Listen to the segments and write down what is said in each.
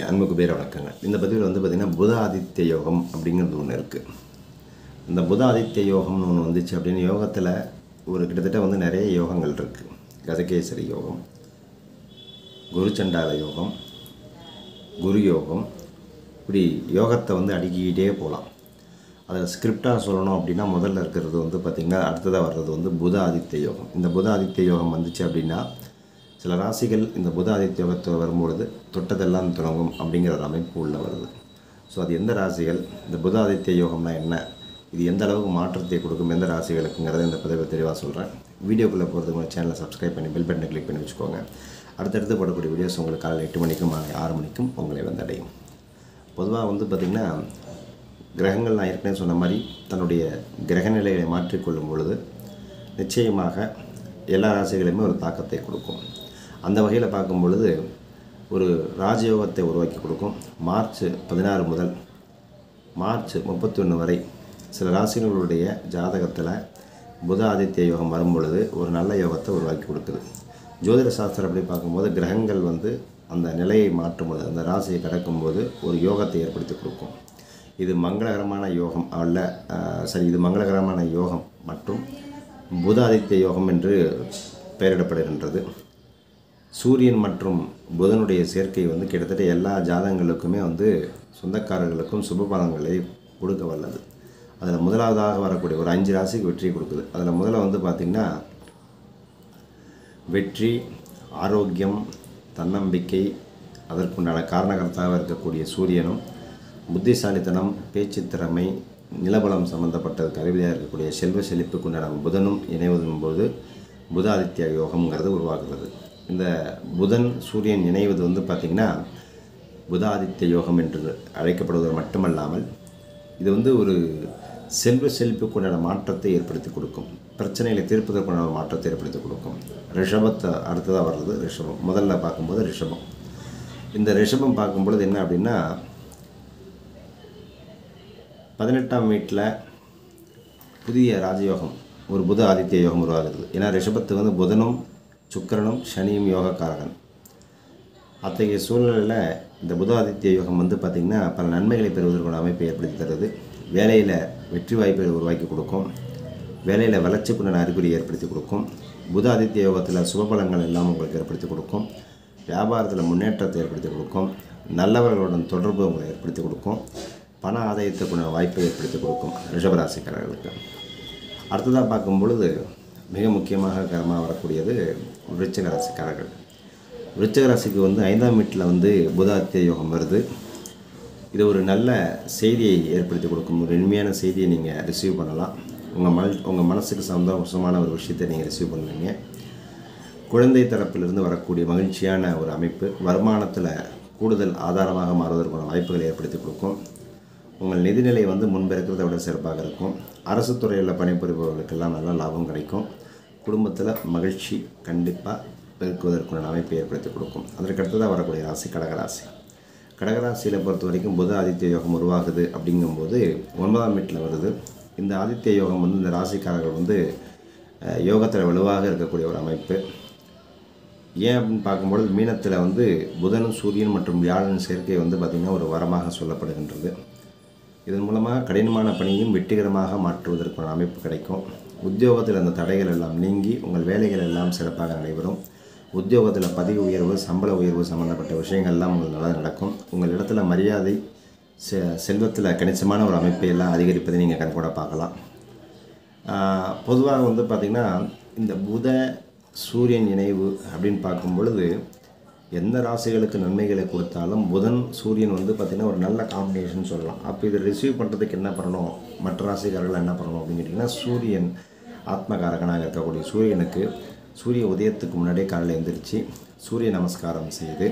அன்பு குபேர வணக்கங்கள் இந்த பதிவில் வந்து பார்த்திங்கன்னா புத ஆதித்ய யோகம் அப்படிங்கிறது ஒன்று இருக்குது இந்த புத ஆதித்ய யோகம்னு ஒன்று வந்துச்சு அப்படின்னு யோகத்தில் ஒரு கிட்டத்தட்ட வந்து நிறைய யோகங்கள் இருக்குது கஜகேசரி யோகம் குருச்சண்டால யோகம் குரு யோகம் இப்படி யோகத்தை வந்து அடுக்கிக்கிட்டே போகலாம் அதில் ஸ்கிரிப்டாக சொல்லணும் அப்படின்னா முதல்ல இருக்கிறது வந்து பார்த்திங்கன்னா அடுத்ததாக வர்றது வந்து புத ஆதித்ய யோகம் இந்த புத ஆதித்ய யோகம் வந்துச்சு அப்படின்னா சில ராசிகள் இந்த புத ஆதித்ய யோகத்தை வரும்பொழுது தொட்டதெல்லாம் தொடங்கும் அப்படிங்கிற ஒரு அமைப்பு உள்ள வருது ஸோ அது எந்த ராசிகள் இந்த புத ஆதித்ய யோகம்னா என்ன இது எந்த அளவுக்கு மாற்றத்தை கொடுக்கும் எந்த ராசிகளுக்குங்கிறத இந்த பதிவில் தெளிவாக சொல்கிறேன் வீடியோக்குள்ளே போகிறதுக்கு உங்கள் சேனலை சப்ஸ்கிரைப் பண்ணி பெல் பட்டனை கிளிக் பண்ணி வச்சுக்கோங்க அடுத்தடுத்து போடக்கூடிய வீடியோஸ் உங்களுக்கு காலையில் எட்டு மணிக்கும் மாலை ஆறு மணிக்கும் உங்களை வந்து அடையும் பொதுவாக வந்து பார்த்திங்கன்னா கிரகங்கள் நான் ஏற்கனவே சொன்ன மாதிரி தன்னுடைய கிரக நிலைகளை மாற்றிக்கொள்ளும் பொழுது நிச்சயமாக எல்லா ராசிகளுமே ஒரு தாக்கத்தை கொடுக்கும் அந்த வகையில் பார்க்கும் பொழுது ஒரு ராஜயோகத்தை உருவாக்கி கொடுக்கும் மார்ச் பதினாறு முதல் மார்ச் முப்பத்தொன்று வரை சில ராசிகளுடைய ஜாதகத்தில் புத ஆதித்ய யோகம் வரும் பொழுது ஒரு நல்ல யோகத்தை உருவாக்கி கொடுக்குது ஜோதிட சாஸ்திரம் அப்படி பார்க்கும்போது கிரகங்கள் வந்து அந்த நிலையை மாற்றும்போது அந்த ராசியை கடக்கும்போது ஒரு யோகத்தை ஏற்படுத்தி கொடுக்கும் இது மங்களகரமான யோகம் அல்ல அஹ், சரி இது மங்களகரமான யோகம் மற்றும் புத ஆதித்ய யோகம் என்று பெயரிடப்படுகின்றது சூரியன் மற்றும் புதனுடைய சேர்க்கை வந்து கிட்டத்தட்ட எல்லா ஜாதகங்களுக்குமே வந்து சொந்தக்காரர்களுக்கும் சுபபலங்களை கொடுக்க வல்லது அதில் முதலாவதாக வரக்கூடிய ஒரு அஞ்சு ராசிக்கு வெற்றியை கொடுக்குது அதில் முதல்ல வந்து பார்த்திங்கன்னா வெற்றி ஆரோக்கியம் தன்னம்பிக்கை அதற்குண்டான காரணகர்த்தாக இருக்கக்கூடிய சூரியனும் புத்திசாலித்தனம் பேச்சு திறமை நிலபலம் சம்பந்தப்பட்டதுக்கு அறிவியாக இருக்கக்கூடிய செல்வ செழிப்புக்குண்டான புதனும் இணைவதும் போது புதாதித்ய யோகம்ங்கிறது உருவாகிறது இந்த புதன் சூரியன் இணைவது வந்து பார்த்திங்கன்னா புதாதித்ய யோகம் என்று அழைக்கப்படுவது மட்டுமல்லாமல் இது வந்து ஒரு செல்வ செழிப்புக்குண்டான மாற்றத்தை ஏற்படுத்தி கொடுக்கும் பிரச்சனைகளை தீர்ப்பதற்குண்டான மாற்றத்தை ஏற்படுத்தி கொடுக்கும் ரிஷபத்தை அடுத்ததாக வர்றது ரிஷபம் முதல்ல பார்க்கும்போது ரிஷபம் இந்த ரிஷபம் பார்க்கும்பொழுது என்ன அப்படின்னா பதினெட்டாம் வீட்டில் புதிய ராஜயோகம் ஒரு புத ஆதித்ய யோகம் உருவாகிறது ஏன்னா ரிஷபத்துக்கு வந்து புதனும் சுக்கிரனும் சனியும் யோகக்காரகன் அத்தகைய சூழ்நிலையில் இந்த புத ஆதித்ய யோகம் வந்து பார்த்திங்கன்னா பல நன்மைகளை பெறுவதற்கான அமைப்பை ஏற்படுத்தி தருது வேலையில் வெற்றி வாய்ப்பை உருவாக்கி கொடுக்கும் வேலையில் வளர்ச்சிக்குண்டான அறிகுறி ஏற்படுத்தி கொடுக்கும் புத ஆதித்ய யோகத்தில் சுபபலங்கள் எல்லாம் உங்களுக்கு ஏற்படுத்தி கொடுக்கும் வியாபாரத்தில் முன்னேற்றத்தை ஏற்படுத்தி கொடுக்கும் நல்லவர்களுடன் தொடர்பு உங்களை ஏற்படுத்தி கொடுக்கும் பண ஆதாயத்துக்குண்டான வாய்ப்பை ஏற்படுத்தி கொடுக்கும் ரிஷபராசிக்காரர்களுக்கு அடுத்ததாக பார்க்கும் பொழுது மிக முக்கியமாக கரமாக வரக்கூடியது விருச்சிக ராசிக்காரர்கள் விருச்சிக ராசிக்கு வந்து ஐந்தாம் வீட்டில் வந்து புதாத்திய யோகம் வருது இது ஒரு நல்ல செய்தியை ஏற்படுத்தி கொடுக்கும் ஒரு இனிமையான செய்தியை நீங்கள் ரிசீவ் பண்ணலாம் உங்கள் மன உங்கள் மனசுக்கு சந்தோஷமான ஒரு விஷயத்தை நீங்கள் ரிசீவ் பண்ணுவீங்க குழந்தை தரப்பிலிருந்து வரக்கூடிய மகிழ்ச்சியான ஒரு அமைப்பு வருமானத்தில் கூடுதல் ஆதாரமாக மாறுவதற்கான வாய்ப்புகளை ஏற்படுத்தி கொடுக்கும் உங்கள் நிதிநிலை வந்து முன்பு இருக்கிறத விட சிறப்பாக இருக்கும் அரசு துறையில் பணிபுரிபவர்களுக்கெல்லாம் நல்ல லாபம் கிடைக்கும் குடும்பத்தில் மகிழ்ச்சி கண்டிப்பாக பெருக்குவதற்கான அமைப்பை ஏற்படுத்தி கொடுக்கும் அதற்கு அடுத்ததாக வரக்கூடிய ராசி கடகராசி கடகராசியில் பொறுத்த வரைக்கும் புத ஆதித்ய யோகம் உருவாகுது அப்படிங்கும்போது ஒன்பதாம் வீட்டில் வருது இந்த ஆதித்ய யோகம் வந்து இந்த ராசிக்காரர்கள் வந்து அஹ், யோகத்தில் வலுவாக இருக்கக்கூடிய ஒரு அமைப்பு ஏன் அப்படின்னு பார்க்கும்பொழுது மீனத்தில் வந்து புதனும் சூரியன் மற்றும் வியாழன் சேர்க்கை வந்து பார்த்திங்கன்னா ஒரு வரமாக சொல்லப்படுகின்றது இதன் மூலமாக கடினமான பணியும் வெற்றிகரமாக மாற்றுவதற்கான அமைப்பு கிடைக்கும் உத்தியோகத்தில் அந்த தடைகள் எல்லாம் நீங்கி உங்கள் வேலைகள் எல்லாம் சிறப்பாக நடைபெறும் உத்தியோகத்தில் பதவி உயர்வு சம்பள உயர்வு சம்பந்தப்பட்ட விஷயங்கள்லாம் உங்களுக்கு நல்லா நடக்கும் உங்கள் இடத்துல மரியாதை செ செல்வத்தில் கணிசமான ஒரு அமைப்பை எல்லாம் அதிகரிப்பதை நீங்கள் கண்கூட பார்க்கலாம் பொதுவாக வந்து பார்த்திங்கன்னா இந்த புத சூரியன் இணைவு அப்படின்னு பார்க்கும் பொழுது எந்த ராசிகளுக்கு நன்மைகளை கொடுத்தாலும் புதன் சூரியன் வந்து பார்த்திங்கன்னா ஒரு நல்ல காம்பினேஷன் சொல்லலாம் அப்போ இதை ரிசீவ் பண்ணுறதுக்கு என்ன பண்ணணும் மற்ற ராசிக்காரர்கள் என்ன பண்ணணும் அப்படின்னு கேட்டிங்கன்னா சூரியன் ஆத்மகாரகனாக இருக்கக்கூடிய சூரியனுக்கு சூரிய உதயத்துக்கு முன்னாடியே காலையில் எழுந்திரிச்சு சூரிய நமஸ்காரம் செய்து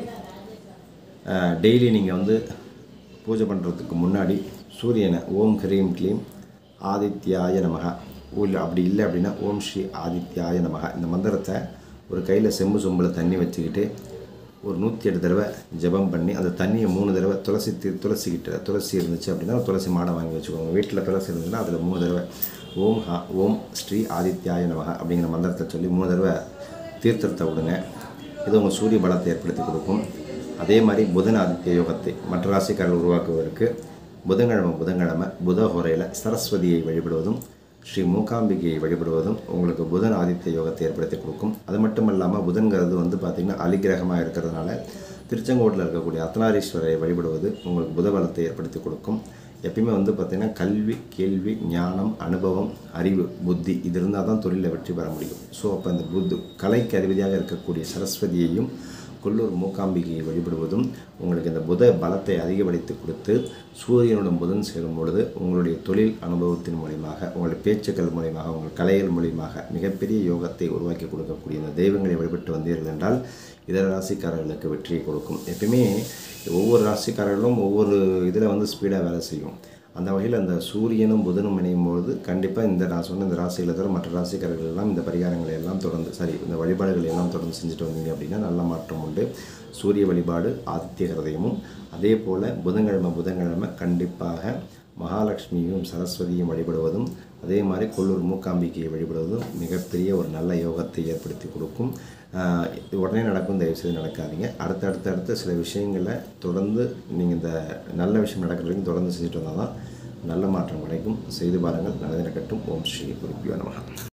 டெய்லி நீங்கள் வந்து பூஜை பண்ணுறதுக்கு முன்னாடி சூரியனை ஓம் ஹ்ரீம் க்ளீம் ஆதித்யாய நமக இல்லை அப்படி இல்லை அப்படின்னா ஓம் ஸ்ரீ ஆதித்யாய நமக இந்த மந்திரத்தை ஒரு கையில் செம்பு சொம்பில் தண்ணி வச்சுக்கிட்டு ஒரு நூற்றி எட்டு தடவை ஜெபம் பண்ணி அந்த தண்ணியை மூணு தடவை துளசி தி- துளசி கிட்ட துளசி இருந்துச்சு அப்படின்னா ஒரு துளசி மாடை வாங்கி வச்சுக்கோங்க வீட்டில் துளசி இருந்ததுன்னா அதில் மூணு தடவை ஓம் ஹா ஓம் ஸ்ரீ ஆதித்யாய நமக அப்படிங்கிற மந்திரத்தை சொல்லி மூணு தடவை தீர்த்தத்தை விடுங்க இது உங்கள் சூரிய பலத்தை ஏற்படுத்தி கொடுக்கும் அதே மாதிரி புதன் ஆதித்ய யோகத்தை மற்ற ராசிக்காரர்கள் உருவாக்குவதற்கு புதன்கிழமை புதன்கிழமை புத ஹோரையில் சரஸ்வதியை வழிபடுவதும் ஸ்ரீ மூகாம்பிகையை வழிபடுவதும் உங்களுக்கு புதன் ஆதித்ய யோகத்தை ஏற்படுத்தி கொடுக்கும் அது மட்டும் இல்லாமல் புதன்கிறது வந்து பார்த்திங்கன்னா அலிகிரகமாக இருக்கிறதுனால திருச்செங்கோட்டில் இருக்கக்கூடிய அர்த்தநாரீஸ்வரரை வழிபடுவது உங்களுக்கு புத பலத்தை ஏற்படுத்தி கொடுக்கும் எப்பயுமே வந்து பார்த்திங்கன்னா கல்வி கேள்வி ஞானம் அனுபவம் அறிவு புத்தி இது இருந்தால் தான் தொழிலில் வெற்றி பெற முடியும் ஸோ அப்போ இந்த புத்து கலைக்கு அதிபதியாக இருக்கக்கூடிய சரஸ்வதியையும் கொல்லூர் மூக்காம்பிகையை வழிபடுவதும் உங்களுக்கு இந்த புத பலத்தை அதிகப்படுத்தி கொடுத்து சூரியனுடன் புதன் சேரும் பொழுது உங்களுடைய தொழில் அனுபவத்தின் மூலியமாக உங்களுடைய பேச்சுக்கள் மூலியமாக உங்கள் கலைகள் மூலியமாக மிகப்பெரிய யோகத்தை உருவாக்கி கொடுக்கக்கூடிய இந்த தெய்வங்களை வழிபட்டு வந்தீர்கள் என்றால் இதர ராசிக்காரர்களுக்கு வெற்றியை கொடுக்கும் எப்பயுமே ஒவ்வொரு ராசிக்காரர்களும் ஒவ்வொரு இதில் வந்து ஸ்பீடாக வேலை செய்யும் அந்த வகையில் அந்த சூரியனும் புதனும் இணையும் பொழுது கண்டிப்பாக இந்த நான் சொன்ன இந்த ராசியில் தவிர மற்ற ராசிக்காரர்கள் எல்லாம் இந்த பரிகாரங்களை எல்லாம் தொடர்ந்து சரி இந்த வழிபாடுகளை எல்லாம் தொடர்ந்து செஞ்சுட்டு வந்தீங்க அப்படின்னா நல்ல மாற்றம் உண்டு சூரிய வழிபாடு ஆதித்ய ஹிருதயமும் அதே போல் புதன்கிழமை புதன்கிழமை கண்டிப்பாக மகாலட்சுமியும் சரஸ்வதியும் வழிபடுவதும் அதே மாதிரி கொல்லூர் மூக்காம்பிகையை வழிபடுவதும் மிகப்பெரிய ஒரு நல்ல யோகத்தை ஏற்படுத்தி கொடுக்கும் ஆஹ் இது உடனே நடக்கும் தயவு செய்து நடக்காதீங்க அடுத்த அடுத்த அடுத்த சில விஷயங்களை தொடர்ந்து நீங்கள் இந்த நல்ல விஷயம் நடக்கிற வரைக்கும் தொடர்ந்து செஞ்சுட்டு வந்தால் தான் நல்ல மாற்றம் கிடைக்கும் செய்து பாருங்கள் நல்லது நடக்கட்டும் ஓம் ஸ்ரீ குருப்பியோ நமகா